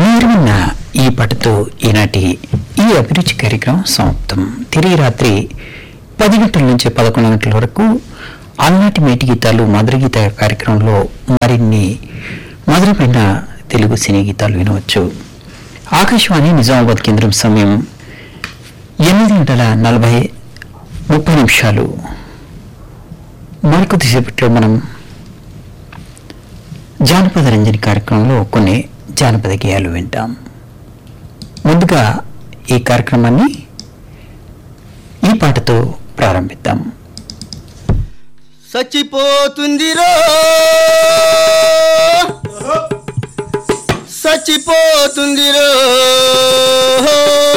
మీరు విన్న ఈ పాటతో ఈనాటి ఈ అభిరుచి కార్యక్రమం సమాప్తం తిరిగి రాత్రి పది గంటల నుంచి పదకొండు గంటల వరకు అలనాటి మేటి గీతాలు మధుర గీత కార్యక్రమంలో మరిన్ని మధురమైన తెలుగు సినీ గీతాలు వినవచ్చు ఆకాశవాణి నిజామాబాద్ కేంద్రం సమయం ఎనిమిది గంటల నలభై ముప్పై నిమిషాలు మరికొద్దిసేపట్లో మనం జానపద రంజని కార్యక్రమంలో కొన్ని జానపద గేయాలు వింటాం ముందుగా ఈ కార్యక్రమాన్ని ఈ పాటతో ప్రారంభిద్దాం చచ్చిపోతుందిరో చచ్చిపోతుందిరో